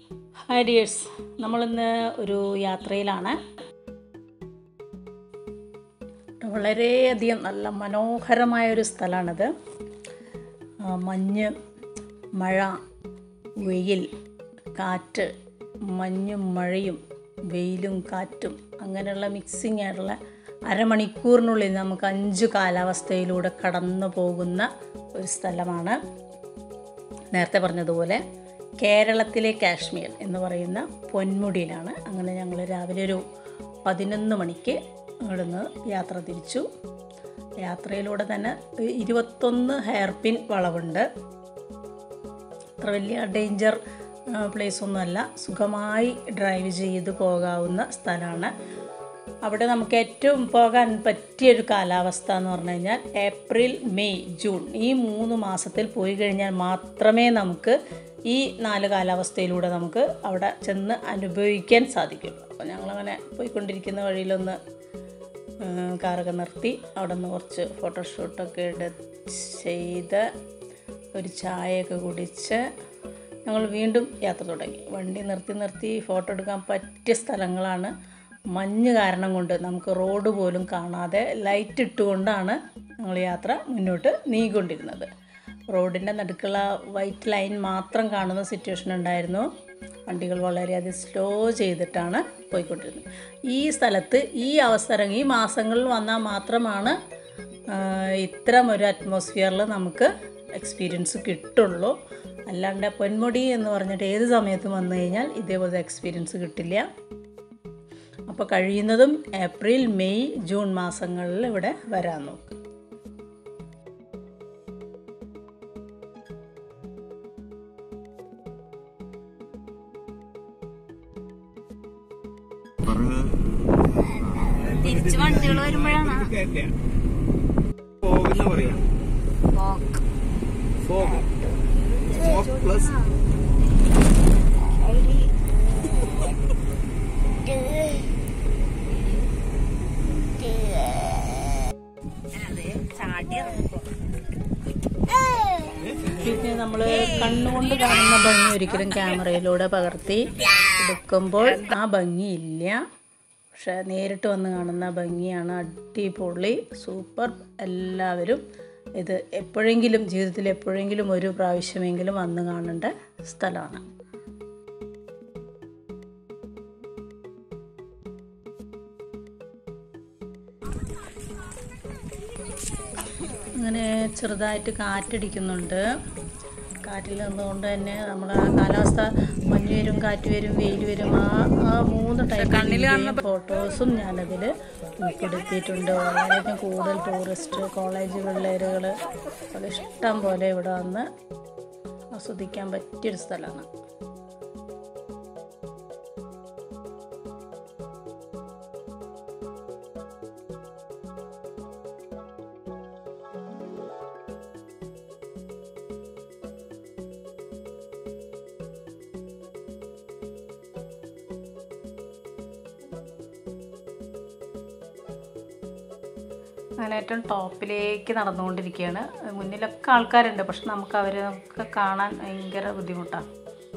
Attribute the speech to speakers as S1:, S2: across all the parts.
S1: hi dears നമ്മളിന്ന് ഒരു യാത്രയിലാണ് വളരെയധികം നല്ല മനോഹരമായ ഒരു സ്ഥലമാണിത് ആ, മഞ്ഞ് മഴ വെയിൽ കാറ്റ് മഞ്ഞും മഴയും വെയിലും കാറ്റും അങ്ങനെയുള്ള മിക്സിംഗ് ആയിട്ടുള്ള അരമണിക്കൂറിനുള്ളിൽ നമുക്ക് അഞ്ച് കാലാവസ്ഥയിലൂടെ കടന്നു പോകുന്ന ഒരു സ്ഥലമാണ് നേരത്തെ പറഞ്ഞതുപോലെ കേരളത്തിലെ കാശ്മീർ എന്ന് പറയുന്ന പൊന്മുടിയിലാണ് അങ്ങനെ ഞങ്ങൾ രാവിലെ ഒരു പതിനൊന്ന് മണിക്ക് ഇവിടുന്ന് യാത്ര തിരിച്ചു യാത്രയിലൂടെ തന്നെ ഒരു ഇരുപത്തൊന്ന് ഹെയർ പിൻ വളവുണ്ട് അത്ര വലിയ ഡേഞ്ചർ പ്ലേസ് ഒന്നുമല്ല സുഖമായി ഡ്രൈവ് ചെയ്ത് പോകാവുന്ന സ്ഥലമാണ് അവിടെ നമുക്ക് ഏറ്റവും പോകാൻ പറ്റിയൊരു കാലാവസ്ഥ എന്ന് പറഞ്ഞു കഴിഞ്ഞാൽ ഏപ്രിൽ മെയ് ജൂൺ ഈ മൂന്ന് മാസത്തിൽ പോയി കഴിഞ്ഞാൽ മാത്രമേ നമുക്ക് ഈ നാല് കാലാവസ്ഥയിലൂടെ നമുക്ക് അവിടെ ചെന്ന് അനുഭവിക്കാൻ സാധിക്കുള്ളൂ അപ്പോൾ ഞങ്ങളങ്ങനെ പോയിക്കൊണ്ടിരിക്കുന്ന വഴിയിലൊന്ന് ഉം, കാറൊക്കെ നിർത്തി അവിടെ നിന്ന് കുറച്ച് ഫോട്ടോഷൂട്ടൊക്കെ എടുത്ത് ചെയ്ത് ഒരു ചായയൊക്കെ കുടിച്ച് ഞങ്ങൾ വീണ്ടും യാത്ര തുടങ്ങി വണ്ടി നിർത്തി നിർത്തി ഫോട്ടോ എടുക്കാൻ പറ്റിയ സ്ഥലങ്ങളാണ് മഞ്ഞ് കാരണം കൊണ്ട് നമുക്ക് റോഡ് പോലും കാണാതെ ലൈറ്റ് ഇട്ടുകൊണ്ടാണ് ഞങ്ങൾ യാത്ര മുന്നോട്ട് നീങ്ങിക്കൊണ്ടിരുന്നത് റോഡിൻ്റെ നടുക്കുള്ള വൈറ്റ് ലൈൻ മാത്രം കാണുന്ന സിറ്റുവേഷൻ ഉണ്ടായിരുന്നു വണ്ടികൾ വളരെയധികം സ്ലോ ചെയ്തിട്ടാണ് പോയിക്കൊണ്ടിരുന്നത് ഈ സ്ഥലത്ത് ഈ അവസരം ഈ മാസങ്ങളിൽ വന്നാൽ മാത്രമാണ് ആ, ഇത്തരം ഒരു അറ്റ്മോസ്ഫിയറിൽ നമുക്ക് എക്സ്പീരിയൻസ് കിട്ടുള്ളൂ അല്ലാണ്ട് പൊന്മുടി എന്ന് പറഞ്ഞിട്ട് ഏത് സമയത്തും വന്നു കഴിഞ്ഞാൽ ഇതേപോലത്തെ എക്സ്പീരിയൻസ് കിട്ടില്ല അപ്പോൾ കഴിയുന്നതും ഏപ്രിൽ മെയ് ജൂൺ മാസങ്ങളിൽ ഇവിടെ വരാൻ നോക്കും
S2: തിരിച്ച് വണ്ടികൾ വരുമ്പോഴാണ്
S3: ഫോഗ് എന്ന് പറയാം ഫോഗ് ഫോഗ് പ്ലസ്
S2: ചാടി ഇറങ്ങിപ്പോ
S1: പിന്നെ നമ്മൾ കണ്ണുകൊണ്ട് കാണുന്ന ഭംഗി ഒരിക്കലും ക്യാമറയിലൂടെ പകർത്തി എടുക്കുമ്പോൾ ആ ഭംഗിയില്ല പക്ഷെ നേരിട്ട് വന്ന് കാണുന്ന ഭംഗിയാണ് അടിപൊളി സൂപ്പർ എല്ലാവരും ഇത് എപ്പോഴെങ്കിലും ജീവിതത്തിൽ എപ്പോഴെങ്കിലും ഒരു പ്രാവശ്യമെങ്കിലും വന്ന് കാണേണ്ട സ്ഥലമാണ് അങ്ങനെ ചെറുതായിട്ട് കാറ്റടിക്കുന്നുണ്ട് കാറ്റിൽ നിന്നുകൊണ്ട് തന്നെ നമ്മൾ ആ കാലാവസ്ഥ മഞ്ഞ് വരും കാറ്റ് വരും വെയിൽ വരും ആ ആ മൂന്ന് ടൈപ്പ് ഫോട്ടോസും ഞാനതിൽ ഉൾപ്പെടുത്തിയിട്ടുണ്ട് വളരെയധികം കൂടുതൽ ടൂറിസ്റ്റ് കോളേജ് പിള്ളേരുകൾ അത് ഇഷ്ടം പോലെ ഇവിടെ വന്ന് ആസ്വദിക്കാൻ പറ്റിയൊരു സ്ഥലമാണ് അങ്ങനെ ഏറ്റവും ടോപ്പിലേക്ക് നടന്നുകൊണ്ടിരിക്കുകയാണ് മുന്നിലൊക്കെ ആൾക്കാരുണ്ട് പക്ഷെ നമുക്ക് അവരെ ഒക്കെ കാണാൻ ഭയങ്കര ബുദ്ധിമുട്ടാണ്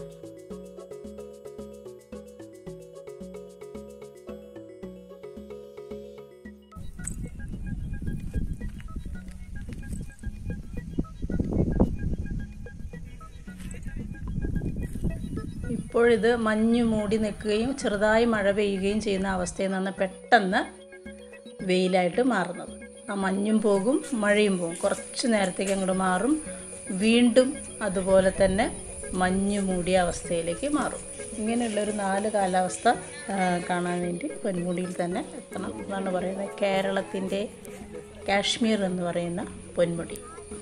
S1: ഇപ്പോഴിത് മഞ്ഞ് മൂടി നിൽക്കുകയും ചെറുതായി മഴ പെയ്യുകയും ചെയ്യുന്ന അവസ്ഥയിൽ നിന്ന് പെട്ടെന്ന് വെയിലായിട്ട് മാറുന്നത് ആ മഞ്ഞും പോകും മഴയും പോകും കുറച്ച് നേരത്തേക്ക് അങ്ങോട്ട് മാറും വീണ്ടും അതുപോലെ തന്നെ മഞ്ഞ് മൂടിയ അവസ്ഥയിലേക്ക് മാറും ഇങ്ങനെയുള്ളൊരു നാല് കാലാവസ്ഥ ആ, കാണാൻ വേണ്ടി പൊന്മുടിയിൽ തന്നെ എത്തണം എന്നാണ് പറയുന്നത് കേരളത്തിൻ്റെ കാശ്മീർ എന്ന് പറയുന്ന പൊന്മുടി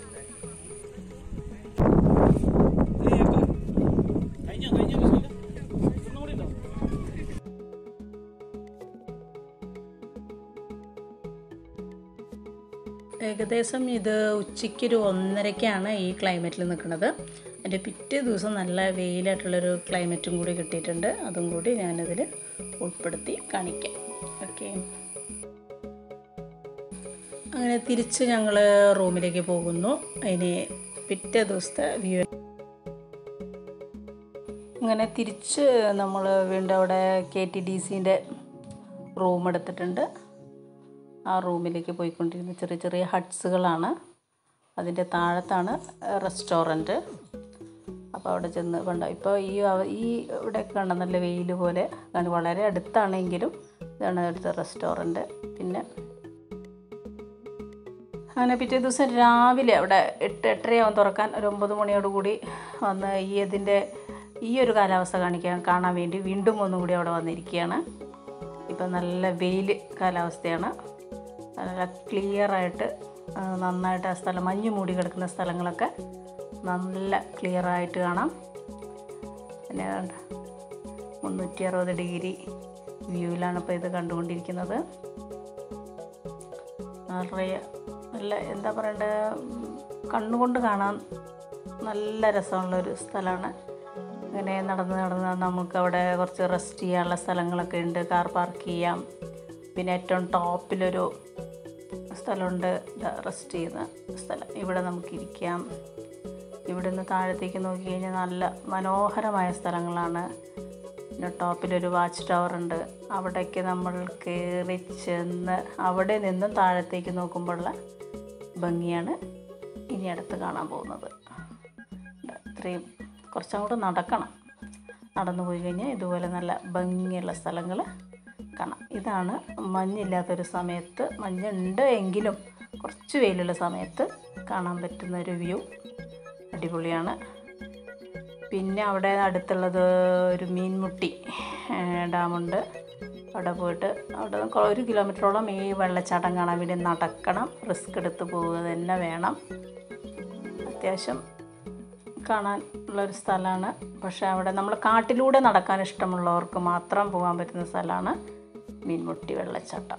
S3: കഴിഞ്ഞോ കഴിഞ്ഞോ ഒന്നുകൂടി ഉണ്ടോ
S1: ഏകദേശം ഇത് ഉച്ചയ്ക്ക് ഒരു ഒന്നരയ്ക്കാണ് ഈ ക്ലൈമറ്റിൽ നിൽക്കുന്നത് അതിൻ്റെ പിറ്റേ ദിവസം നല്ല വെയിലായിട്ടുള്ളൊരു ക്ലൈമറ്റും കൂടി കിട്ടിയിട്ടുണ്ട് അതും കൂടി ഞാനതിൽ ഉൾപ്പെടുത്തി കാണിക്കാം ഓക്കെ അങ്ങനെ തിരിച്ച് ഞങ്ങൾ റൂമിലേക്ക് പോകുന്നു അതിന് പിറ്റേ ദിവസത്തെ വ്യൂ അങ്ങനെ തിരിച്ച് നമ്മൾ വീണ്ടും അവിടെ കെ ടി ഡി സിൻ്റെ റൂം എടുത്തിട്ടുണ്ട് ആ റൂമിലേക്ക് പോയിക്കൊണ്ടിരുന്ന ചെറിയ ചെറിയ ഹട്ട്സുകളാണ് അതിൻ്റെ താഴത്താണ് റെസ്റ്റോറൻറ്റ് അപ്പോൾ അവിടെ ചെന്ന് കണ്ട ഇപ്പോൾ ഈ അവ- ഈ ഇവിടെ കണ്ട നല്ല വെയിൽ പോലെ ആണ് വളരെ അടുത്താണെങ്കിലും ഇതാണ് അടുത്ത റെസ്റ്റോറൻറ്റ് പിന്നെ അങ്ങനെ പിറ്റേ ദിവസം രാവിലെ അവിടെ എട്ട് എട്ടരയാവും തുറക്കാൻ ഒരു ഒമ്പത് മണിയോട് കൂടി വന്ന് ഈ ഇതിൻ്റെ ഈ ഒരു കാലാവസ്ഥ കാണിക്കാൻ കാണാൻ വേണ്ടി വീണ്ടും ഒന്നും കൂടി അവിടെ വന്നിരിക്കുകയാണ് ഇപ്പം നല്ല വെയിൽ കാലാവസ്ഥയാണ് നല്ല ക്ലിയറായിട്ട് നന്നായിട്ട് ആ സ്ഥലം മഞ്ഞ് മൂടി കിടക്കുന്ന സ്ഥലങ്ങളൊക്കെ നല്ല ക്ലിയറായിട്ട് കാണാം പിന്നെ കണ്ട മുന്നൂറ്റി അറുപത് ഡിഗ്രി വ്യൂവിലാണ് ഇപ്പോൾ ഇത് കണ്ടുകൊണ്ടിരിക്കുന്നത് നിറയെ നല്ല എന്താ പറയണ്ടേ ഉം, കണ്ണുകൊണ്ട് കാണാൻ നല്ല രസമുള്ളൊരു സ്ഥലമാണ് ഇങ്ങനെ നടന്ന് നടന്ന് നമുക്ക് അവിടെ കുറച്ച് റെസ്റ്റ് ചെയ്യാനുള്ള സ്ഥലങ്ങളൊക്കെ ഉണ്ട് കാർ പാർക്ക് ചെയ്യാം പിന്നെ ഏറ്റവും ടോപ്പിലൊരു സ്ഥലമുണ്ട് റെസ്റ്റ് ചെയ്യുന്ന സ്ഥലം ഇവിടെ നമുക്ക് ഇരിക്കാം ഇവിടെ നിന്ന് താഴത്തേക്ക് നോക്കി കഴിഞ്ഞാൽ നല്ല മനോഹരമായ സ്ഥലങ്ങളാണ് പിന്നെ ടോപ്പിലൊരു വാച്ച് ടവർ ഉണ്ട് അവിടേക്ക് നമ്മൾ കയറി ചെന്ന് അവിടെ നിന്നും താഴത്തേക്ക് നോക്കുമ്പോഴുള്ള ഭംഗിയാണ് ഇനി അടുത്ത് കാണാൻ പോകുന്നത് ഇത്രയും കുറച്ചങ്ങോട്ട് നടക്കണം നടന്നു പോയി കഴിഞ്ഞാൽ ഇതുപോലെ നല്ല ഭംഗിയുള്ള സ്ഥലങ്ങൾ കാണാം ഇതാണ് മഞ്ഞില്ലാത്തൊരു സമയത്ത് മഞ്ഞുണ്ട് എങ്കിലും കുറച്ച് വെയിലുള്ള സമയത്ത് കാണാൻ പറ്റുന്ന ഒരു വ്യൂ അടിപൊളിയാണ് പിന്നെ അവിടെ അടുത്തുള്ളത് ഒരു മീൻമുട്ടി ഏഹ്, ഡാമുണ്ട് അവിടെ പോയിട്ട് അവിടെ നിന്ന് ഒരു കിലോമീറ്ററോളം ഈ വെള്ളച്ചാട്ടം കാണാൻ വേണ്ടി നടക്കണം റിസ്ക് എടുത്ത് പോവുക തന്നെ വേണം അത്യാവശ്യം കാണാൻ ഉള്ളൊരു സ്ഥലമാണ് പക്ഷേ അവിടെ നമ്മൾ കാട്ടിലൂടെ നടക്കാൻ ഇഷ്ടമുള്ളവർക്ക് മാത്രം പോകാൻ പറ്റുന്ന സ്ഥലമാണ് മീൻമുട്ടി വെള്ളച്ചാട്ടം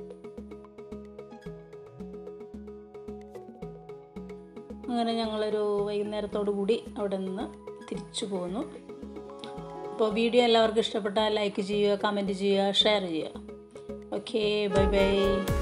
S1: അങ്ങനെ ഞങ്ങളൊരു വൈകുന്നേരത്തോടു കൂടി അവിടെ നിന്ന് തിരിച്ചു പോന്നു അപ്പോൾ വീഡിയോ എല്ലാവർക്കും ഇഷ്ടപ്പെട്ടാൽ ലൈക്ക് ചെയ്യുക കമൻറ്റ് ചെയ്യുക ഷെയർ ചെയ്യുക ഓക്കെ ബൈ ബൈ